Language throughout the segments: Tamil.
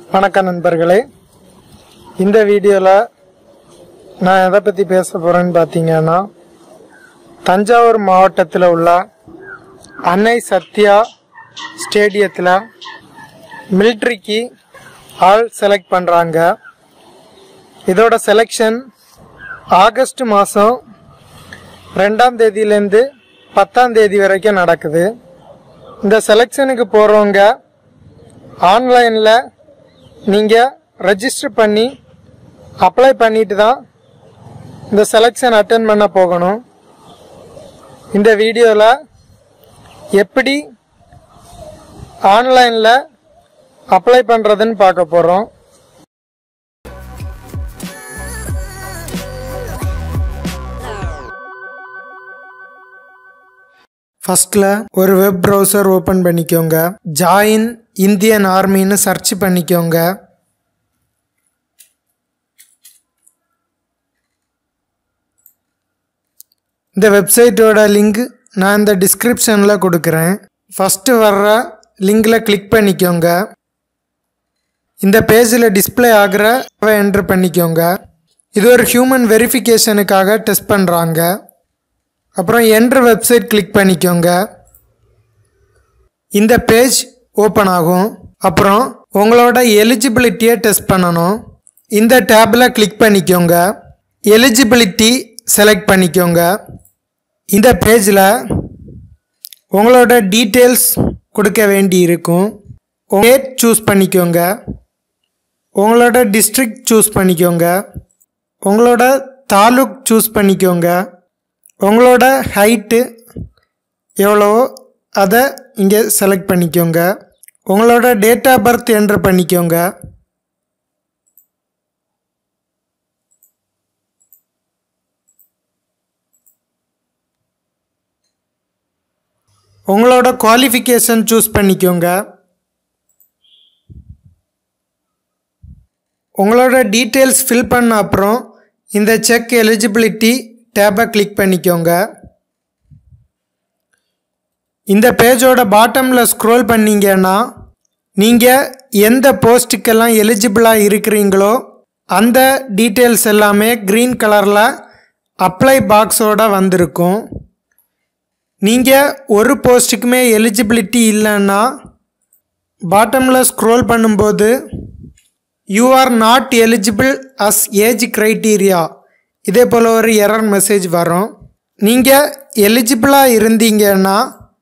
வணக்கம் நண்பர்களே இந்த வீடியோவில் நான் எதை பற்றி பேச போகிறேன்னு பார்த்தீங்கன்னா தஞ்சாவூர் மாவட்டத்தில் உள்ள அன்னை சத்யா ஸ்டேடியத்தில் மிலிட்ரிக்கு ஆள் செலக்ட் பண்ணுறாங்க இதோட செலெக்ஷன் ஆகஸ்ட் மாதம் ரெண்டாம் தேதியிலேருந்து பத்தாம் தேதி வரைக்கும் நடக்குது இந்த செலெக்ஷனுக்கு போகிறவங்க ஆன்லைனில் நீங்கள் ரெஜிஸ்டர் பண்ணி அப்ளை பண்ணிட்டு தான் இந்த செலெக்ஷன் அட்டன் பண்ண போகணும் இந்த வீடியோவில் எப்படி ஆன்லைனில் அப்ளை பண்ணுறதுன்னு பார்க்க போகிறோம் ஃபர்ஸ்ட்ல ஒரு வெப் ப்ரௌசர் ஓப்பன் பண்ணிக்கோங்க ஜாயின் இந்தியன் ஆர்மின்னு சர்ச் பண்ணிக்கோங்க இந்த வெப்சைட்டோட லிங்க் நான் இந்த டிஸ்கிரிப்ஷனில் கொடுக்குறேன் ஃபஸ்ட்டு வர்ற லிங்கில் கிளிக் பண்ணிக்கோங்க இந்த பேஜில் டிஸ்ப்ளே ஆகிற என்ட்ரு பண்ணிக்கோங்க இது ஒரு ஹியூமன் வெரிஃபிகேஷனுக்காக டெஸ்ட் பண்ணுறாங்க அப்புறம் என்ட்ரு வெப்சைட் கிளிக் பண்ணிக்கோங்க இந்த பேஜ் ஓப்பன் ஆகும் அப்புறம் உங்களோட எலிஜிபிலிட்டியை டெஸ்ட் பண்ணணும் இந்த டேப்பில் கிளிக் பண்ணிக்கோங்க எலிஜிபிலிட்டி செலக்ட் பண்ணிக்கோங்க இந்த பேஜில் உங்களோட டீட்டெயில்ஸ் கொடுக்க வேண்டி இருக்கும் ஸ்டேட் சூஸ் பண்ணிக்கோங்க உங்களோட டிஸ்ட்ரிக்ட் சூஸ் பண்ணிக்கோங்க உங்களோட தாலுக் சூஸ் பண்ணிக்கோங்க உங்களோட ஹைட்டு எவ்வளவோ அதை இங்கே செலக்ட் பண்ணிக்கோங்க உங்களோட டேட் ஆஃப் பர்த் என்ட்ரு பண்ணிக்கோங்க உங்களோட குவாலிஃபிகேஷன் சூஸ் பண்ணிக்கோங்க உங்களோட டீட்டெயில்ஸ் ஃபில் பண்ண அப்புறம் இந்த செக் எலிஜிபிலிட்டி டேப்பை கிளிக் பண்ணிக்கோங்க இந்த பேஜோட பாட்டமில் ஸ்க்ரோல் பண்ணீங்கன்னா நீங்கள் எந்த போஸ்ட்டுக்கெல்லாம் எலிஜிபிளாக இருக்கிறீங்களோ அந்த டீட்டெயில்ஸ் எல்லாமே க்ரீன் கலரில் அப்ளை பாக்ஸோட வந்திருக்கும் நீங்கள் ஒரு போஸ்ட்டுக்குமே எலிஜிபிலிட்டி இல்லைன்னா பாட்டமில் ஸ்க்ரோல் பண்ணும்போது you are not eligible as age criteria இதே போல் ஒரு எரர் மெசேஜ் வரும் நீங்கள் எலிஜிபிளாக இருந்தீங்கன்னா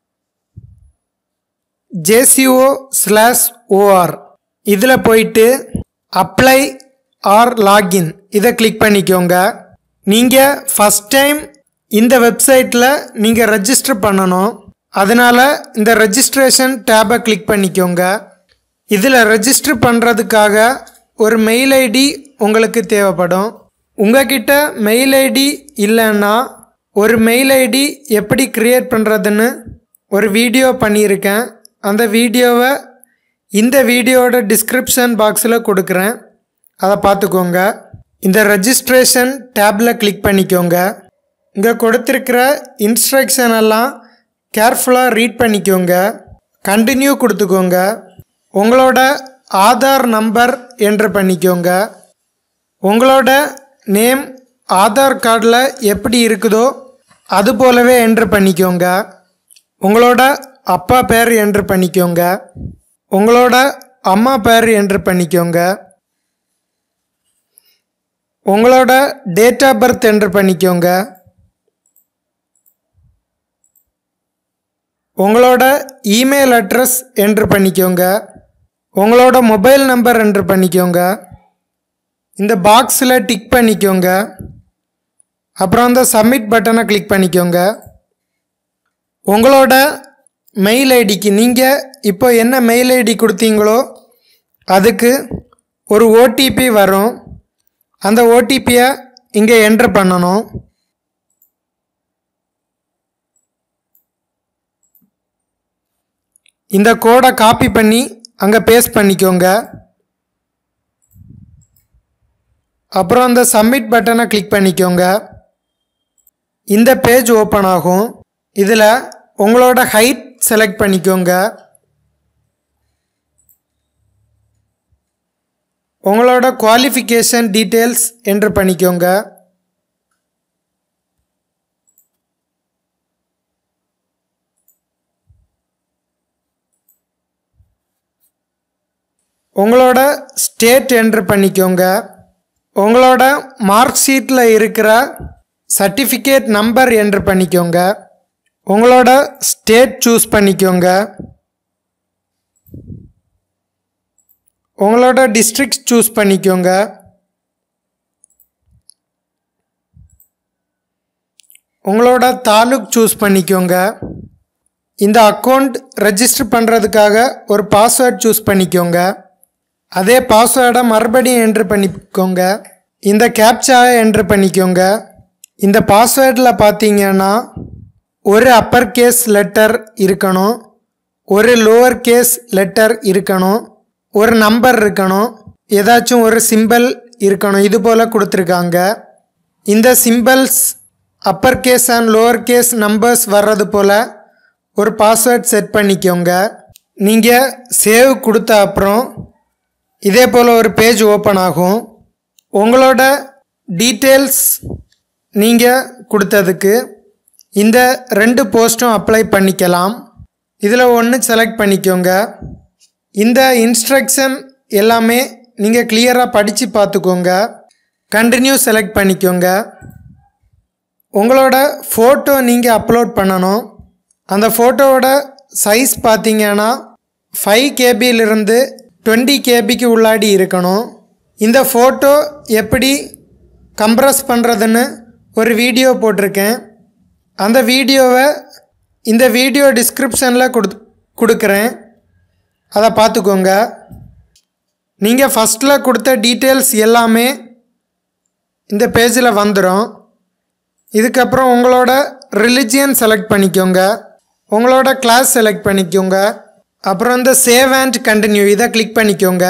ஜேசிஓ ஸ்லாஷ் ஓஆர் இதில் போயிட்டு அப்ளை ஆர் லாகின் இதை கிளிக் பண்ணிக்கோங்க நீங்கள் ஃபஸ்ட் டைம் இந்த வெப்சைட்டில் நீங்கள் ரெஜிஸ்டர் பண்ணணும் அதனால் இந்த ரெஜிஸ்ட்ரேஷன் டேபை கிளிக் பண்ணிக்கோங்க இதில் ரெஜிஸ்டர் பண்ணுறதுக்காக ஒரு மெயில் ஐடி உங்களுக்கு தேவைப்படும் உங்ககிட்ட மெயில் ஐடி இல்லைன்னா ஒரு மெயில் ஐடி எப்படி க்ரியேட் பண்ணுறதுன்னு ஒரு வீடியோ பண்ணியிருக்கேன் அந்த வீடியோவை இந்த வீடியோவோட டிஸ்கிரிப்ஷன் பாக்ஸில் கொடுக்குறேன் அதை பார்த்துக்கோங்க இந்த ரெஜிஸ்ட்ரேஷன் டேப்பில் கிளிக் பண்ணிக்கோங்க இங்கே கொடுத்துருக்கிற இன்ஸ்ட்ரக்ஷன் எல்லாம் கேர்ஃபுல்லாக ரீட் பண்ணிக்கோங்க கண்டினியூ கொடுத்துக்கோங்க உங்களோட ஆதார் நம்பர் என்ட்ரு பண்ணிக்கோங்க உங்களோட நேம் ஆதார் கார்டில் எப்படி இருக்குதோ அது போலவே என்ட்ரு பண்ணிக்கோங்க உங்களோட அப்பா பேர் என்ட்ரு பண்ணிக்கோங்க உங்களோட அம்மா பேர் என்ட்ரு பண்ணிக்கோங்க உங்களோட டேட் ஆஃப் பர்த் என்ட்ரு பண்ணிக்கோங்க உங்களோட இமெயில் அட்ரஸ் என்ட்ரு பண்ணிக்கோங்க உங்களோட மொபைல் நம்பர் என்ட்ரு பண்ணிக்கோங்க இந்த பாக்ஸில் டிக் பண்ணிக்கோங்க அப்புறம் அந்த சப்மிட் பட்டனை கிளிக் பண்ணிக்கோங்க உங்களோட மெயில் ஐடிக்கு நீங்கள் இப்போ என்ன மெயில் ஐடி கொடுத்தீங்களோ அதுக்கு ஒரு ஓடிபி வரும் அந்த ஓடிபியை இங்கே என்ட்ரு பண்ணணும் இந்த கோடை காப்பி பண்ணி அங்கே பேஸ்ட் பண்ணிக்கோங்க அப்புறம் அந்த சப்மிட் பட்டனை கிளிக் பண்ணிக்கோங்க இந்த பேஜ் ஓப்பன் ஆகும் இதில் உங்களோட ஹைட் செலக்ட் பண்ணிக்கோங்க உங்களோட குவாலிஃபிகேஷன் டீட்டெயில்ஸ் என்ட்ரு பண்ணிக்கோங்க உங்களோட ஸ்டேட் என்ட்ரு பண்ணிக்கோங்க உங்களோட மார்க் ஷீட்டில் இருக்கிற சர்டிஃபிகேட் நம்பர் என்ட்ரு பண்ணிக்கோங்க உங்களோட ஸ்டேட் சூஸ் பண்ணிக்கோங்க உங்களோட டிஸ்ட்ரிக்ட் சூஸ் பண்ணிக்கோங்க உங்களோட தாலுக் சூஸ் பண்ணிக்கோங்க இந்த அக்கௌண்ட் ரெஜிஸ்டர் பண்ணுறதுக்காக ஒரு பாஸ்வேர்ட் சூஸ் பண்ணிக்கோங்க அதே பாஸ்வேர்டை மறுபடியும் என்ட்ரு பண்ணிக்கோங்க இந்த கேப்சாவை என்ட்ரு பண்ணிக்கோங்க இந்த பாஸ்வேர்டில் பார்த்தீங்கன்னா ஒரு அப்பர் கேஸ் லெட்டர் இருக்கணும் ஒரு லோவர் கேஸ் லெட்டர் இருக்கணும் ஒரு நம்பர் இருக்கணும் ஏதாச்சும் ஒரு சிம்பிள் இருக்கணும் இது போல் கொடுத்துருக்காங்க இந்த symbols upper case and lower case numbers வர்றது போல் ஒரு பாஸ்வேர்ட் செட் பண்ணிக்கோங்க நீங்கள் சேவ் கொடுத்த அப்புறம் இதே போல் ஒரு பேஜ் ஓப்பன் ஆகும் உங்களோட டீட்டெயில்ஸ் நீங்கள் கொடுத்ததுக்கு இந்த ரெண்டு போஸ்ட்டும் அப்ளை பண்ணிக்கலாம் இதில் ஒன்று செலக்ட் பண்ணிக்கோங்க இந்த இன்ஸ்ட்ரக்ஷன் எல்லாமே நீங்கள் கிளியராக படித்து பார்த்துக்கோங்க கண்டினியூ செலக்ட் பண்ணிக்கோங்க உங்களோட ஃபோட்டோ நீங்கள் அப்லோட் பண்ணணும் அந்த ஃபோட்டோவோட சைஸ் பார்த்தீங்கன்னா ஃபைவ் கேபியிலிருந்து டுவெண்ட்டி கேபிக்கு உள்ளாடி இருக்கணும் இந்த ஃபோட்டோ எப்படி கம்ப்ரஸ் பண்ணுறதுன்னு ஒரு வீடியோ போட்டிருக்கேன் அந்த வீடியோவை இந்த வீடியோ டிஸ்கிரிப்ஷனில் கொடு கொடுக்குறேன் அதை பார்த்துக்கோங்க நீங்கள் ஃபஸ்ட்டில் கொடுத்த டீட்டெயில்ஸ் எல்லாமே இந்த பேஜில் வந்துடும் இதுக்கப்புறம் உங்களோட ரிலிஜியன் செலக்ட் பண்ணிக்கோங்க உங்களோட கிளாஸ் செலக்ட் பண்ணிக்கோங்க அப்புறம் இந்த சேவ் அண்ட் கண்டினியூ இதை கிளிக் பண்ணிக்கோங்க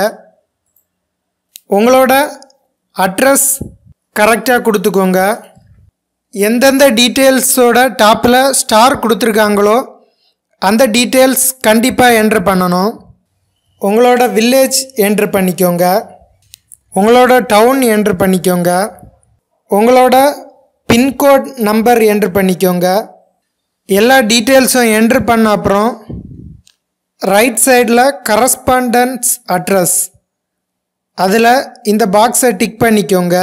உங்களோட அட்ரஸ் கரெக்டாக கொடுத்துக்கோங்க எந்தெந்த டீட்டெயில்ஸோட டாப்பில் ஸ்டார் கொடுத்துருக்காங்களோ அந்த டீட்டெயில்ஸ் கண்டிப்பாக என்ட்ரு பண்ணணும் உங்களோட வில்லேஜ் என்ட்ரு பண்ணிக்கோங்க உங்களோட டவுன் என்ட்ரு பண்ணிக்கோங்க உங்களோட பின்கோட் நம்பர் என்ட்ரு பண்ணிக்கோங்க எல்லா டீட்டெயில்ஸும் என்ட்ரு பண்ண அப்புறம் ரைட் சைடில் கரஸ்பாண்டன்ஸ் அட்ரஸ் அதில் இந்த பாக்ஸை டிக் பண்ணிக்கோங்க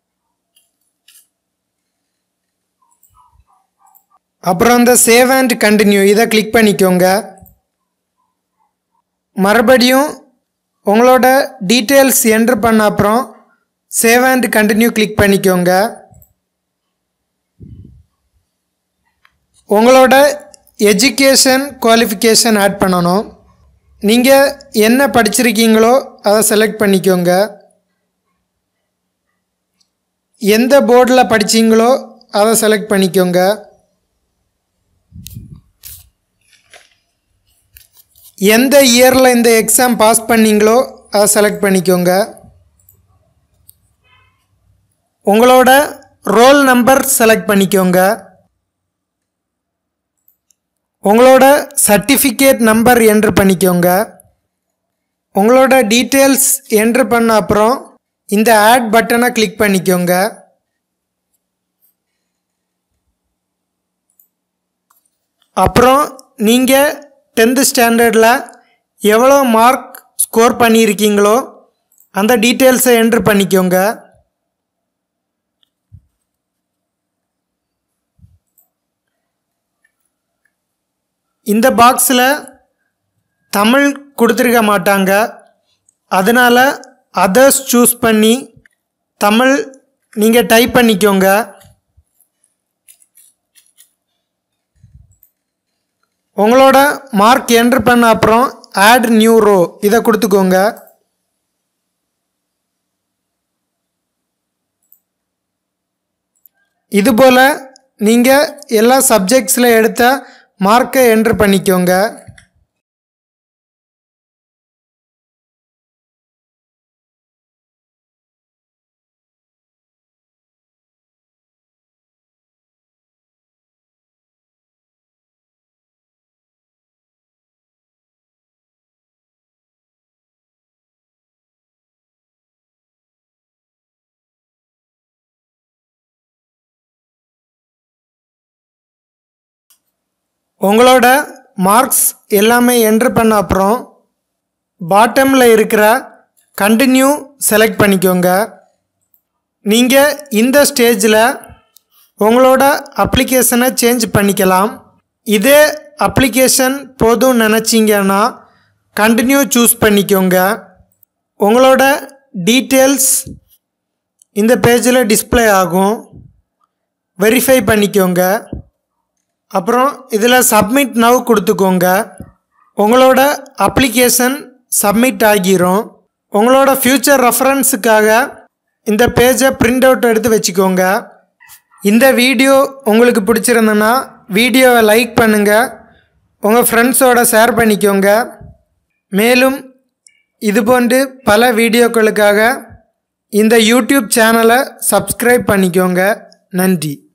அப்புறம் இந்த சேவ் அண்ட் கண்டினியூ இதை கிளிக் பண்ணிக்கோங்க மறுபடியும் உங்களோட டீட்டெயில்ஸ் என்ட்ரு பண்ண அப்புறம் சேவ் அண்ட் கண்டினியூ கிளிக் பண்ணிக்கோங்க உங்களோட எஜுகேஷன் குவாலிஃபிகேஷன் ஆட் பண்ணணும் நீங்கள் என்ன படிச்சிருக்கீங்களோ அதை செலக்ட் பண்ணிக்கோங்க எந்த போர்டில் படிச்சீங்களோ அதை செலக்ட் பண்ணிக்கோங்க எந்த இயரில் இந்த எக்ஸாம் பாஸ் பண்ணீங்களோ அதை செலக்ட் பண்ணிக்கோங்க உங்களோட ரோல் நம்பர் செலக்ட் பண்ணிக்கோங்க உங்களோட சர்டிஃபிகேட் நம்பர் என்ட்ரு பண்ணிக்கோங்க உங்களோட டீட்டெயில்ஸ் என்ட்ரு பண்ண அப்புறம் இந்த ஆட் பட்டனை கிளிக் பண்ணிக்கோங்க அப்புறம் நீங்கள் டென்த்து ஸ்டாண்டர்டில் எவ்வளோ மார்க் ஸ்கோர் பண்ணியிருக்கீங்களோ அந்த டீட்டெயில்ஸை என்ட்ரு பண்ணிக்கோங்க இந்த பாக்ஸில் தமிழ் கொடுத்துருக்க மாட்டாங்க அதனால் அதர்ஸ் சூஸ் பண்ணி தமிழ் நீங்கள் டைப் பண்ணிக்கோங்க உங்களோட மார்க் என்ட்ரு பண்ண அப்புறம் ஆட் நியூ ரோ இதை கொடுத்துக்கோங்க இதுபோல் நீங்கள் எல்லா சப்ஜெக்ட்ஸில் எடுத்த மார்க்கை என்ட்ரு பண்ணிக்கோங்க உங்களோட மார்க்ஸ் எல்லாமே என்ட்ரு பண்ண அப்புறம் பாட்டமில் இருக்கிற கண்டினியூ செலக்ட் பண்ணிக்கோங்க நீங்கள் இந்த ஸ்டேஜில் உங்களோட அப்ளிகேஷனை சேஞ்ச் பண்ணிக்கலாம் இதே அப்ளிகேஷன் போதும் நினச்சிங்கன்னா கண்டினியூ சூஸ் பண்ணிக்கோங்க உங்களோட டீட்டெயில்ஸ் இந்த பேஜில் டிஸ்ப்ளே ஆகும் வெரிஃபை பண்ணிக்கோங்க அப்புறம் இதில் சப்மிட் நவ் கொடுத்துக்கோங்க உங்களோட அப்ளிகேஷன் சப்மிட் ஆகிரும் உங்களோட ஃப்யூச்சர் ரெஃபரன்ஸுக்காக இந்த பேஜை பிரிண்ட் அவுட் எடுத்து வச்சுக்கோங்க இந்த வீடியோ உங்களுக்கு பிடிச்சிருந்தனா வீடியோவை லைக் பண்ணுங்கள் உங்கள் ஃப்ரெண்ட்ஸோட ஷேர் பண்ணிக்கோங்க மேலும் இதுபோன்று பல வீடியோக்களுக்காக இந்த யூடியூப் சேனலை சப்ஸ்கிரைப் பண்ணிக்கோங்க நன்றி